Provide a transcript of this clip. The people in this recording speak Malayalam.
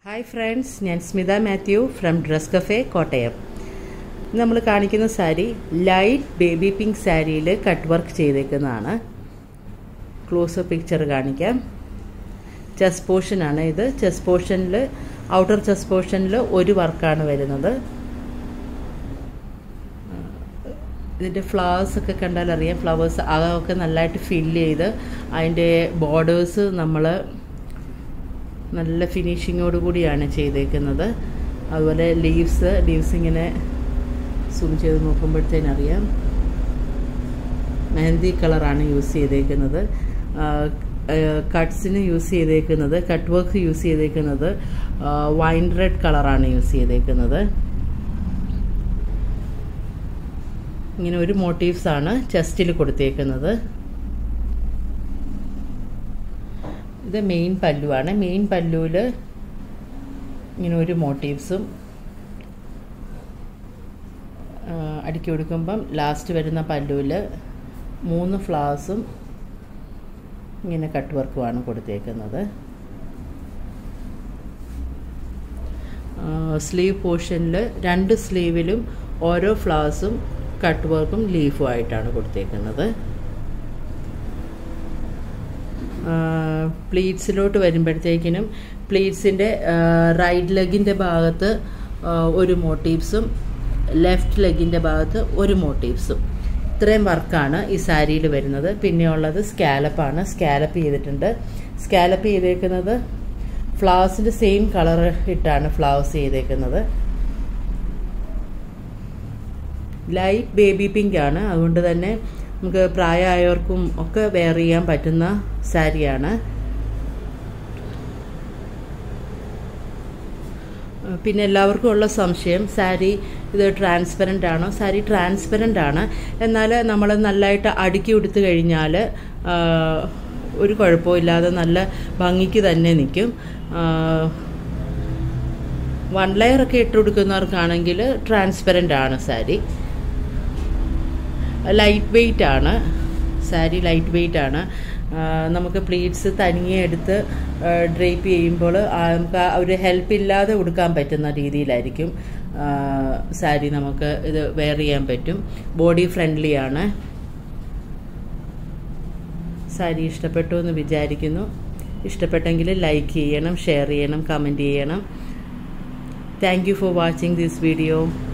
ഹായ് ഫ്രണ്ട്സ് ഞാൻ Smitha Mathew from dress cafe Kottayam നമ്മൾ കാണിക്കുന്ന സാരി ലൈറ്റ് ബേബി പിങ്ക് സാരിയിൽ കട്ട് വർക്ക് ചെയ്തേക്കുന്നതാണ് ക്ലോസ് പിക്ചർ കാണിക്കാം ചെസ് പോർഷനാണ് ഇത് ചെസ് പോർഷനിൽ ഔട്ടർ ചെസ് പോർഷനിൽ ഒരു വർക്കാണ് വരുന്നത് ഇതിൻ്റെ ഫ്ലവേഴ്സ് ഒക്കെ കണ്ടാൽ അറിയാം ഫ്ലവേഴ്സ് അതൊക്കെ നല്ലതായിട്ട് ഫില്ല് ചെയ്ത് അതിൻ്റെ ബോർഡേഴ്സ് നമ്മൾ നല്ല ഫിനിഷിങ്ങോട് കൂടിയാണ് ചെയ്തേക്കുന്നത് അതുപോലെ ലീവ്സ് ലീവ്സ് ഇങ്ങനെ സൂം ചെയ്ത് നോക്കുമ്പോഴത്തേനറിയാം മെഹന്തി കളറാണ് യൂസ് ചെയ്തേക്കുന്നത് കട്ട്സിന് യൂസ് ചെയ്തേക്കുന്നത് കട്ട് വർക്ക് യൂസ് ചെയ്തേക്കുന്നത് വൈൻ റെഡ് കളറാണ് യൂസ് ചെയ്തേക്കുന്നത് ഇങ്ങനെ ഒരു മോട്ടീവ്സ് ആണ് ചെസ്റ്റിൽ കൊടുത്തേക്കുന്നത് ഇത് മെയിൻ പല്ലുവാണ് മെയിൻ പല്ലുവിൽ ഇങ്ങനെ ഒരു മോട്ടീവ്സും അടുക്കി കൊടുക്കുമ്പം ലാസ്റ്റ് വരുന്ന പല്ലുവിൽ മൂന്ന് ഫ്ലവേഴ്സും ഇങ്ങനെ കട്ട് വർക്കുമാണ് കൊടുത്തേക്കുന്നത് സ്ലീവ് പോർഷനിൽ രണ്ട് സ്ലീവിലും ഓരോ ഫ്ലവേഴ്സും കട്ട് വർക്കും ലീഫും ആയിട്ടാണ് കൊടുത്തേക്കുന്നത് പ്ലീറ്റ്സിലോട്ട് വരുമ്പോഴത്തേക്കിനും പ്ലീറ്റ്സിൻ്റെ റൈറ്റ് ലെഗിൻ്റെ ഭാഗത്ത് ഒരു മോട്ടീവ്സും ലെഫ്റ്റ് ലെഗിൻ്റെ ഭാഗത്ത് ഒരു മോട്ടീവ്സും ഇത്രയും വർക്കാണ് ഈ സാരിയിൽ വരുന്നത് പിന്നെ ഉള്ളത് സ്കാലപ്പാണ് സ്കാലപ്പ് ചെയ്തിട്ടുണ്ട് സ്കാലപ്പ് ചെയ്തേക്കുന്നത് ഫ്ലവേഴ്സിൻ്റെ സെയിം കളർ ഇട്ടാണ് ഫ്ലവേഴ്സ് ചെയ്തേക്കുന്നത് ലൈറ്റ് ബേബി പിങ്ക് ആണ് അതുകൊണ്ട് തന്നെ നമുക്ക് പ്രായമായവർക്കും ഒക്കെ വെയർ ചെയ്യാൻ പറ്റുന്ന സാരിയാണ് പിന്നെ എല്ലാവർക്കും ഉള്ള സംശയം സാരി ഇത് ട്രാൻസ്പെറൻ്റ് ആണോ സാരി ട്രാൻസ്പെറൻ്റ് ആണ് എന്നാൽ നമ്മൾ നല്ലതായിട്ട് അടുക്കി കൊടുത്തു കഴിഞ്ഞാൽ ഒരു കുഴപ്പമില്ലാതെ നല്ല ഭംഗിക്ക് തന്നെ നിൽക്കും വൺ ലെയർ ഒക്കെ ഇട്ട് കൊടുക്കുന്നവർക്കാണെങ്കിൽ ട്രാൻസ്പെറൻ്റ് ആണ് സാരി ലൈറ്റ് വെയ്റ്റ് ആണ് സാരി ലൈറ്റ് വെയ്റ്റ് ആണ് നമുക്ക് പ്ലീറ്റ്സ് തനിയെ എടുത്ത് ഡ്രേപ്പ് ചെയ്യുമ്പോൾ നമുക്ക് ഒരു ഹെൽപ്പ് ഇല്ലാതെ കൊടുക്കാൻ പറ്റുന്ന രീതിയിലായിരിക്കും സാരി നമുക്ക് ഇത് വെയർ ചെയ്യാൻ പറ്റും ബോഡി ഫ്രണ്ട്ലി ആണ് സാരി ഇഷ്ടപ്പെട്ടു എന്ന് വിചാരിക്കുന്നു ഇഷ്ടപ്പെട്ടെങ്കിൽ ലൈക്ക് ചെയ്യണം ഷെയർ ചെയ്യണം കമൻറ്റ് ചെയ്യണം thank you for watching this video